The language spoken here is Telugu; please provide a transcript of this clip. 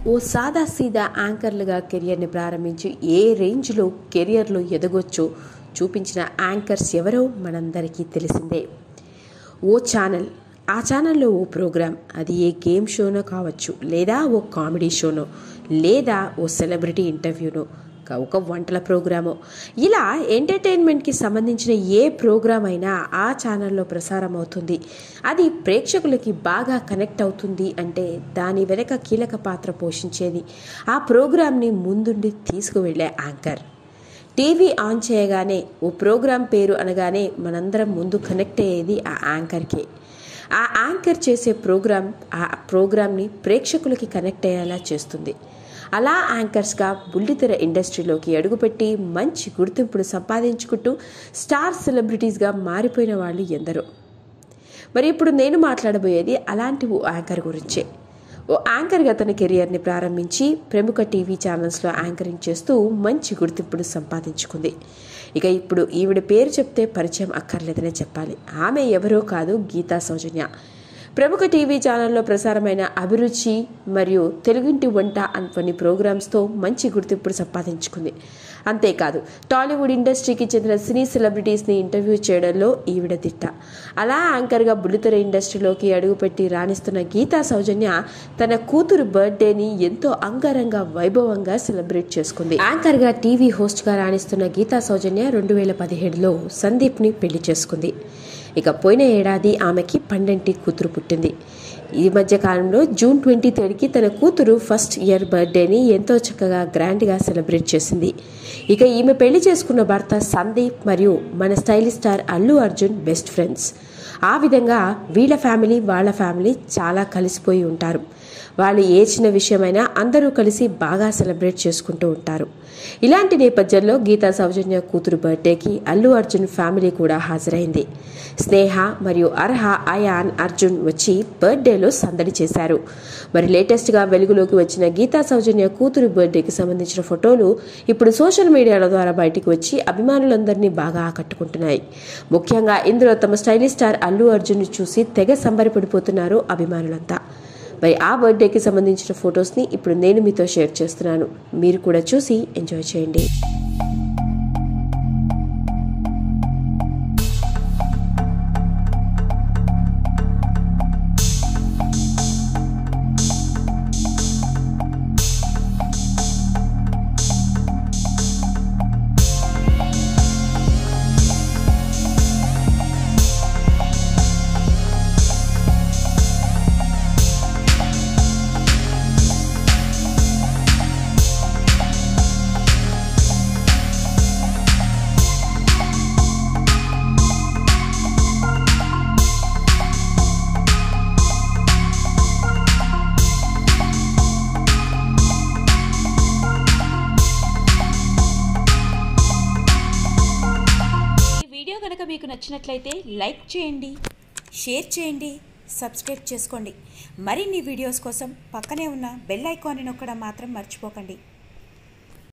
ఓ సాదాసీదా యాంకర్లుగా కెరియర్ని ప్రారంభించి ఏ రేంజ్లో కెరియర్లో ఎదగొచ్చో చూపించిన యాంకర్స్ ఎవరో మనందరికీ తెలిసిందే ఓ ఛానల్ ఆ ఛానల్లో ఓ ప్రోగ్రామ్ అది ఏ గేమ్ షోనో కావచ్చు లేదా ఓ కామెడీ షోనో లేదా ఓ సెలబ్రిటీ ఇంటర్వ్యూనో క- ఒక వంటల ప్రోగ్రామో ఇలా ఎంటర్టైన్మెంట్కి సంబంధించిన ఏ ప్రోగ్రామ్ అయినా ఆ ఛానల్లో ప్రసారం అవుతుంది అది ప్రేక్షకులకి బాగా కనెక్ట్ అవుతుంది అంటే దాని వెనక కీలక పాత్ర పోషించేది ఆ ప్రోగ్రామ్ని ముందుండి తీసుకువెళ్ళే యాంకర్ టీవీ ఆన్ చేయగానే ఓ ప్రోగ్రాం పేరు అనగానే మనందరం ముందు కనెక్ట్ అయ్యేది ఆ యాంకర్కే ఆ యాంకర్ చేసే ప్రోగ్రాం ఆ ప్రోగ్రామ్ని ప్రేక్షకులకి కనెక్ట్ అయ్యేలా చేస్తుంది అలా యాంకర్స్గా బుల్లితెర ఇండస్ట్రీలోకి అడుగుపెట్టి మంచి గుర్తింపును సంపాదించుకుంటూ స్టార్ సెలబ్రిటీస్గా మారిపోయిన వాళ్ళు ఎందరో మరి ఇప్పుడు నేను మాట్లాడబోయేది అలాంటి ఓ యాంకర్ గురించే ఓ యాంకర్గా తన కెరియర్ని ప్రారంభించి ప్రముఖ టీవీ ఛానల్స్లో యాంకరింగ్ చేస్తూ మంచి గుర్తింపును సంపాదించుకుంది ఇక ఇప్పుడు ఈవిడ పేరు చెప్తే పరిచయం అక్కర్లేదనే చెప్పాలి ఆమె ఎవరో కాదు గీతా సౌజన్య ప్రముఖ టీవీ ఛానల్లో ప్రసారమైన అభిరుచి మరియు తెలుగింటి వంట అని కొన్ని ప్రోగ్రామ్స్తో మంచి గుర్తింపును సంపాదించుకుంది అంతేకాదు టాలీవుడ్ ఇండస్ట్రీకి చెందిన సినీ సెలబ్రిటీస్ని ఇంటర్వ్యూ చేయడంలో ఈవిడ తిట్ట అలా యాంకర్గా బుల్లితెర ఇండస్ట్రీలోకి అడుగుపెట్టి రాణిస్తున్న గీతా సౌజన్య తన కూతురు బర్త్డేని ఎంతో అంగరంగ వైభవంగా సెలబ్రేట్ చేసుకుంది యాంకర్గా టీవీ హోస్ట్గా రాణిస్తున్న గీతా సౌజన్య రెండు వేల పదిహేడులో సందీప్ని పెళ్లి చేసుకుంది ఇక పోయిన ఏడాది ఆమెకి పండంటి కూతురు పుట్టింది ఈ మధ్య కాలంలో జూన్ ట్వంటీ థర్డ్కి తన కూతురు ఫస్ట్ ఇయర్ బర్త్డేని ఎంతో చక్కగా గ్రాండ్గా సెలబ్రేట్ చేసింది ఇక ఈమె పెళ్లి చేసుకున్న భర్త సందీప్ మరియు మన stylish star Allu Arjun best friends ఆ విధంగా వీళ్ళ ఫ్యామిలీ వాళ్ళ ఫ్యామిలీ చాలా కలిసిపోయి ఉంటారు వాళ్ళు ఏ చిన్న విషయమైనా అందరూ కలిసి బాగా సెలబ్రేట్ చేసుకుంటూ ఉంటారు ఇలాంటి నేపథ్యంలో గీతా సౌజన్య కూతురు బర్త్డేకి అల్లు అర్జున్ ఫ్యామిలీ కూడా హాజరైంది స్నేహ మరియు అర్హ అయాన్ అర్జున్ వచ్చి బర్త్డేలో సందడి చేశారు మరి లేటెస్ట్గా వెలుగులోకి వచ్చిన గీతా సౌజన్య కూతురు బర్త్డేకి సంబంధించిన ఫోటోలు ఇప్పుడు సోషల్ మీడియాల ద్వారా బయటికి వచ్చి అభిమానులందరినీ బాగా ఆకట్టుకుంటున్నాయి ముఖ్యంగా ఇందులో తమ స్టైలిష్ స్టార్ అల్లు అర్జున్ చూసి తెగ సంబరపడిపోతున్నారు అభిమానులంతా మరి ఆ బర్త్డేకి సంబంధించిన ఫొటోస్ని ఇప్పుడు నేను మీతో షేర్ చేస్తున్నాను మీరు కూడా చూసి ఎంజాయ్ చేయండి ఈ వీడియో కనుక మీకు నచ్చినట్లయితే లైక్ చేయండి షేర్ చేయండి సబ్స్క్రైబ్ చేసుకోండి మరిన్ని వీడియోస్ కోసం పక్కనే ఉన్న బెల్ ఐకాన్ని నొక్కడం మాత్రం మర్చిపోకండి